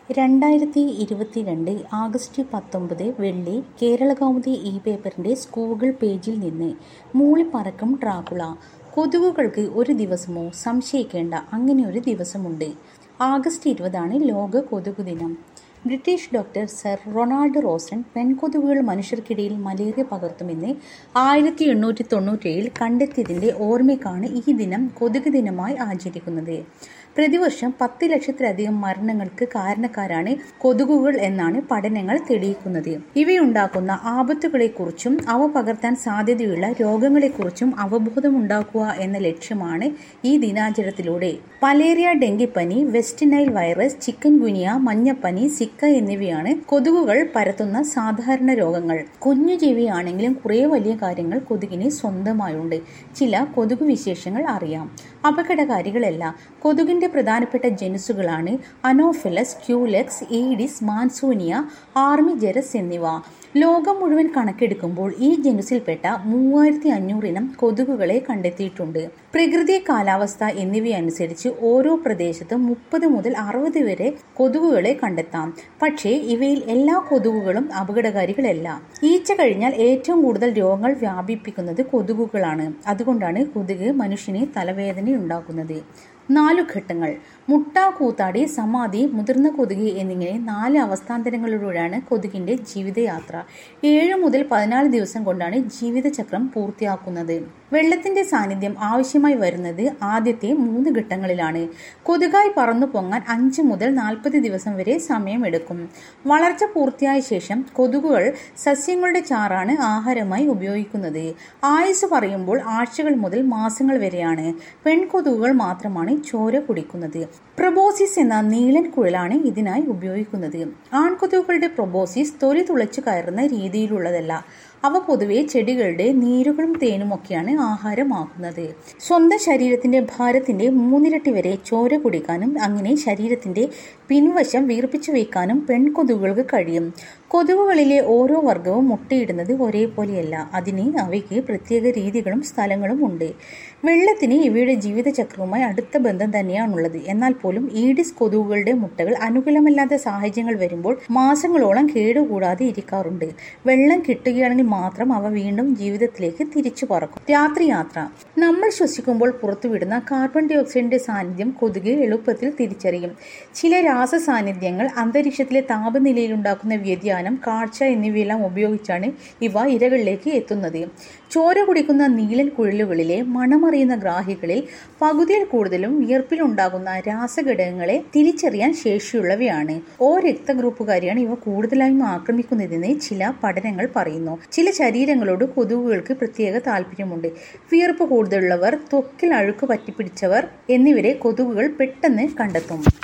രണ്ടായിരത്തി ഇരുപത്തിരണ്ട് ആഗസ്റ്റ് പത്തൊമ്പത് വെള്ളി കേരളകൗമുദി ഇ പേപ്പറിന്റെ സ്കൂൾ പേജിൽ നിന്ന് മൂളിപ്പറക്കും ഡ്രാക്കുള കൊതുകുകൾക്ക് ഒരു ദിവസമോ സംശയിക്കേണ്ട അങ്ങനെ ഒരു ദിവസമുണ്ട് ആഗസ്റ്റ് ഇരുപതാണ് ലോക കൊതുകു ദിനം ബ്രിട്ടീഷ് ഡോക്ടർ സർ റൊണാൾഡ് റോസൺ പെൺകൊതുകുകൾ മനുഷ്യർക്കിടയിൽ മലേറിയ പകർത്തുമെന്ന് ആയിരത്തി എണ്ണൂറ്റി തൊണ്ണൂറ്റേഴിൽ കണ്ടെത്തിയതിന്റെ ഓർമ്മയ്ക്കാണ് ഈ ദിനം കൊതുക് ദിനമായി ആചരിക്കുന്നത് പ്രതിവർഷം പത്ത് ലക്ഷത്തിലധികം മരണങ്ങൾക്ക് കാരണക്കാരാണ് കൊതുകുകൾ എന്നാണ് പഠനങ്ങൾ തെളിയിക്കുന്നത് ഇവയുണ്ടാക്കുന്ന ആപത്തുകളെക്കുറിച്ചും അവ പകർത്താൻ സാധ്യതയുള്ള രോഗങ്ങളെക്കുറിച്ചും അവബോധമുണ്ടാക്കുക എന്ന ലക്ഷ്യമാണ് ഈ ദിനാചരണത്തിലൂടെ മലേറിയ ഡെങ്കിപ്പനി West Nile virus chikungunya മഞ്ഞപ്പനി സിക്ക എന്നിവയാണ് കൊതുകുകൾ പരത്തുന്ന സാധാരണ രോഗങ്ങൾ കുഞ്ഞു ജീവിയാണെങ്കിലും കുറേ വലിയ കാര്യങ്ങൾ കൊതുകിന് സ്വന്തമായുണ്ട് ചില കൊതുകു വിശേഷങ്ങൾ അറിയാം അപകടകാരികളല്ല കൊതുകിന്റെ പ്രധാനപ്പെട്ട ജനുസുകളാണ് Anopheles Culex Aedes Mansonia Armigeres എന്നിവ ലോകം മുഴുവൻ കണക്കെടുക്കുമ്പോൾ ഈ ജനുസിൽപ്പെട്ട മൂവായിരത്തി അഞ്ഞൂറിനം കൊതുകുകളെ കണ്ടെത്തിയിട്ടുണ്ട് പ്രകൃതി കാലാവസ്ഥ എന്നിവയനുസരിച്ച് ഓരോ പ്രദേശത്തും മുപ്പത് മുതൽ അറുപത് വരെ കൊതുകുകളെ കണ്ടെത്താം പക്ഷേ ഇവയിൽ എല്ലാ കൊതുകുകളും അപകടകാരികളല്ല ഈച്ച കഴിഞ്ഞാൽ ഏറ്റവും കൂടുതൽ രോഗങ്ങൾ വ്യാപിപ്പിക്കുന്നത് കൊതുകുകളാണ് അതുകൊണ്ടാണ് കൊതുക് മനുഷ്യന് തലവേദന ഉണ്ടാക്കുന്നത് നാലു ഘട്ടങ്ങൾ മുട്ട കൂത്താടി സമാധി മുതിർന്ന കൊതുക് എന്നിങ്ങനെ നാല് അവസ്ഥാന്തരങ്ങളിലൂടെയാണ് കൊതുകിന്റെ ജീവിതയാത്ര ഏഴ് മുതൽ പതിനാല് ദിവസം കൊണ്ടാണ് ജീവിതചക്രം പൂർത്തിയാക്കുന്നത് വെള്ളത്തിന്റെ സാന്നിധ്യം ആവശ്യമായി വരുന്നത് ആദ്യത്തെ മൂന്ന് ഘട്ടങ്ങളിലാണ് കൊതുകായി പറന്നു പൊങ്ങാൻ അഞ്ച് മുതൽ നാൽപ്പത് ദിവസം വരെ സമയമെടുക്കും വളർച്ച പൂർത്തിയായ ശേഷം കൊതുകുകൾ സസ്യങ്ങളുടെ ചാറാണ് ആഹാരമായി ഉപയോഗിക്കുന്നത് ആയുസ് പറയുമ്പോൾ ആഴ്ചകൾ മുതൽ മാസങ്ങൾ വരെയാണ് പെൺകൊതുകുകൾ മാത്രമാണ് ചോര കുടിക്കുന്നത് പ്രൊബോസിസ് എന്ന നീളൻ കുഴലാണ് ഇതിനായി ഉപയോഗിക്കുന്നത് ആൺകൊതുകുകളുടെ പ്രൊബോസിസ് തൊലി തുളച്ചു കയറുന്ന രീതിയിലുള്ളതല്ല അവ പൊതുവെ ചെടികളുടെ നീരുകളും തേനുമൊക്കെയാണ് ആഹാരമാക്കുന്നത് സ്വന്തം ശരീരത്തിന്റെ ഭാരത്തിന്റെ മൂന്നിരട്ടി വരെ ചോര കുടിക്കാനും അങ്ങനെ ശരീരത്തിന്റെ പിൻവശം വീർപ്പിച്ചു വയ്ക്കാനും പെൺകൊതുകുകൾക്ക് കഴിയും കൊതുകുകളിലെ ഓരോ വർഗവും മുട്ടയിടുന്നത് ഒരേപോലെയല്ല അതിന് അവയ്ക്ക് പ്രത്യേക രീതികളും സ്ഥലങ്ങളും ഉണ്ട് വെള്ളത്തിന് ഇവയുടെ ജീവിതചക്രവുമായി അടുത്ത ബന്ധം തന്നെയാണുള്ളത് എന്നാൽ പോലും ഈഡിസ് കൊതുകുകളുടെ മുട്ടകൾ അനുകൂലമല്ലാത്ത സാഹചര്യങ്ങൾ വരുമ്പോൾ മാസങ്ങളോളം കേടുകൂടാതെ ഇരിക്കാറുണ്ട് വെള്ളം കിട്ടുകയാണെങ്കിൽ മാത്രം അവ വീണ്ടും ജീവിതത്തിലേക്ക് തിരിച്ചു പറക്കും രാത്രി യാത്ര നമ്മൾ ശ്വസിക്കുമ്പോൾ പുറത്തുവിടുന്ന കാർബൺ ഡൈ ഓക്സൈഡിന്റെ സാന്നിധ്യം കൊതുക് എളുപ്പത്തിൽ തിരിച്ചറിയും ചില രാസ സാന്നിധ്യങ്ങൾ അന്തരീക്ഷത്തിലെ താപനിലയിൽ ഉണ്ടാക്കുന്ന വ്യതിയാനം കാഴ്ച എന്നിവയെല്ലാം ഉപയോഗിച്ചാണ് ഇവ ഇരകളിലേക്ക് എത്തുന്നത് ചോര കുടിക്കുന്ന നീലൻ കുഴലുകളിലെ മണമറിയുന്ന ഗ്രാഹികളിൽ പകുതിയിൽ കൂടുതലും വിയർപ്പിലുണ്ടാകുന്ന രാസഘടകങ്ങളെ തിരിച്ചറിയാൻ ശേഷിയുള്ളവയാണ് ഓ രക്തഗ്രൂപ്പുകാരെയാണ് ഇവ കൂടുതലായും ആക്രമിക്കുന്നതെന്ന് ചില പഠനങ്ങൾ പറയുന്നു ചില ശരീരങ്ങളോട് കൊതുകുകൾക്ക് പ്രത്യേക താല്പര്യമുണ്ട് വിയർപ്പ് കൂടുതലുള്ളവർ ത്വക്കിൽ അഴുക്ക് പറ്റിപ്പിടിച്ചവർ എന്നിവരെ കൊതുകുകൾ പെട്ടെന്ന് കണ്ടെത്തും